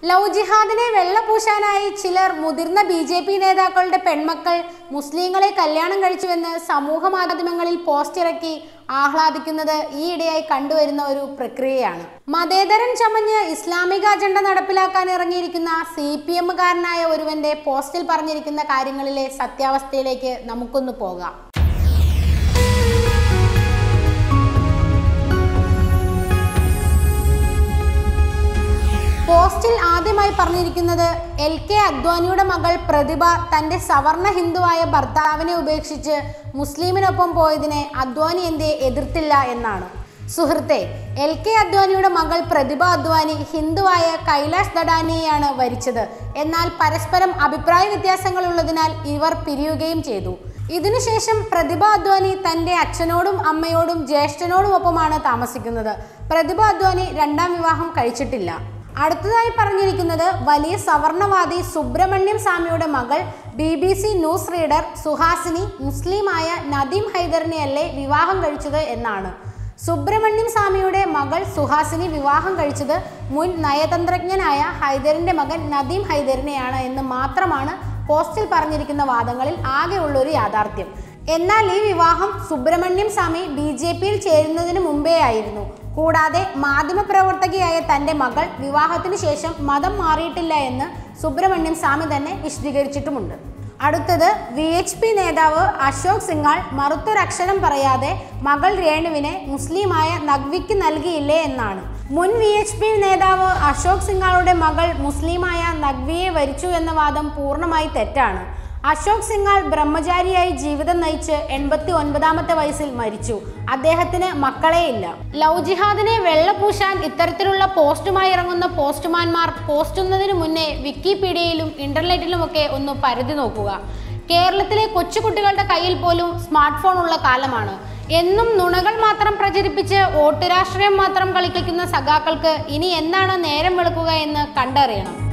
love ജിഹാദിനെ വെള്ളപൂശാനായി ചിലർ മുതിർന്ന B J P നേതാക്കളുടെ പെൺമക്കൾ മുസ്ലിങ്ങളെ കല്യാണം കഴിച്ചുവെന്ന് സമൂഹ മാധ്യമങ്ങളിൽ പോസ്റ്റ് ഇറക്കി ആഹ്ലാദിക്കുന്നത് ഈയിടെയായി കണ്ടുവരുന്ന ഒരു പ്രക്രിയയാണ് മതേതരൻ ചമഞ്ഞ് ഇസ്ലാമിക അജണ്ട നടപ്പിലാക്കാൻ ഇറങ്ങിയിരിക്കുന്ന സി പി എമ്മുകാരനായ ഒരുവന്റെ പോസ്റ്റിൽ പറഞ്ഞിരിക്കുന്ന കാര്യങ്ങളിലെ സത്യാവസ്ഥയിലേക്ക് നമുക്കൊന്ന് പോകാം പോസ്റ്റിൽ ആദ്യമായി പറഞ്ഞിരിക്കുന്നത് എൽ കെ അദ്വാനിയുടെ മകൾ പ്രതിഭ തന്റെ സവർണ ഹിന്ദുവായ ഭർത്താവിനെ ഉപേക്ഷിച്ച് മുസ്ലിമിനൊപ്പം പോയതിനെ അദ്വാനി എന്തേ എതിർത്തില്ല എന്നാണ് സുഹൃത്തെ എൽ കെ അദ്വാനിയുടെ മകൾ പ്രതിഭ അദ്വാനി ഹിന്ദുവായ കൈലാഷ് ദഡാനിയെയാണ് വരിച്ചത് എന്നാൽ പരസ്പരം അഭിപ്രായ വ്യത്യാസങ്ങളുള്ളതിനാൽ ഇവർ പിരിയുകയും ചെയ്തു ഇതിനുശേഷം പ്രതിഭ അദ്വാനി തന്റെ അച്ഛനോടും അമ്മയോടും ജ്യേഷ്ഠനോടുമൊപ്പമാണ് താമസിക്കുന്നത് പ്രതിഭ അദ്വാനി രണ്ടാം വിവാഹം കഴിച്ചിട്ടില്ല അടുത്തതായി പറഞ്ഞിരിക്കുന്നത് വലിയ സവർണവാദി സുബ്രഹ്മണ്യം സ്വാമിയുടെ മകൾ B B C news reader Suhasini മുസ്ലിമായ നദീം ഹൈദറിനെയല്ലേ വിവാഹം കഴിച്ചത് എന്നാണ് സുബ്രഹ്മണ്യം സ്വാമിയുടെ മകൾ സുഹാസിനി വിവാഹം കഴിച്ചത് മുൻ നയതന്ത്രജ്ഞനായ ഹൈദറിന്റെ മകൻ നദീം ഹൈദറിനെയാണ് എന്ന് മാത്രമാണ് പോസ്റ്റിൽ പറഞ്ഞിരിക്കുന്ന വാദങ്ങളിൽ ആകെയുള്ള ഒരു യാഥാർത്ഥ്യം എന്നാൽ ഈ വിവാഹം സുബ്രഹ്മണ്യം സ്വാമി ബി ജെ പിയിൽ ചേരുന്നതിന് മുമ്പേ ആയിരുന്നു കൂടാതെ മാധ്യമപ്രവർത്തകയായ തന്റെ മകൾ വിവാഹത്തിന് ശേഷം മതം മാറിയിട്ടില്ല എന്ന് സുബ്രഹ്മണ്യം സ്വാമി തന്നെ വിശദീകരിച്ചിട്ടുമുണ്ട് അടുത്തത് വി എച്ച് പി നേതാവ് അശോക് സിംഗാൾ മറുത്തൊരക്ഷരം പറയാതെ മകൾ രേണുവിനെ മുസ്ലിമായ നഗ്വിക്ക് നൽകിയില്ലേ എന്നാണ് മുൻ വി എച്ച് പി നേതാവ് അശോക് സിംഗാളുടെ മകൾ മുസ്ലിമായ നഗ്വിയെ വരിച്ചു എന്ന വാദം പൂർണ്ണമായി തെറ്റാണ് അശോക് സിംഗാൾ ബ്രഹ്മചാരിയായി ജീവിതം നയിച്ച് എൺപത്തി ഒൻപതാമത്തെ വയസ്സിൽ മരിച്ചു അദ്ദേഹത്തിന് മക്കളെയില്ല ലവ് ജിഹാദിനെ വെള്ളപൂശാൻ ഇത്തരത്തിലുള്ള പോസ്റ്റുമായി ഇറങ്ങുന്ന പോസ്റ്റുമാൻമാർ പോസ്റ്റുന്നതിന് മുന്നേ വിക്കിപീഡിയയിലും ഇന്റർനെറ്റിലുമൊക്കെ ഒന്ന് പരിധി നോക്കുക കേരളത്തിലെ കൊച്ചുകുട്ടികളുടെ കയ്യിൽ പോലും സ്മാർട്ട് ഫോൺ ഉള്ള കാലമാണ് എന്നും നുണകൾ മാത്രം പ്രചരിപ്പിച്ച് വോട്ട് രാഷ്ട്രീയം മാത്രം കളിക്കുന്ന സഖാക്കൾക്ക് ഇനി എന്നാണ് നേരം വെളുക്കുക എന്ന് കണ്ടറിയണം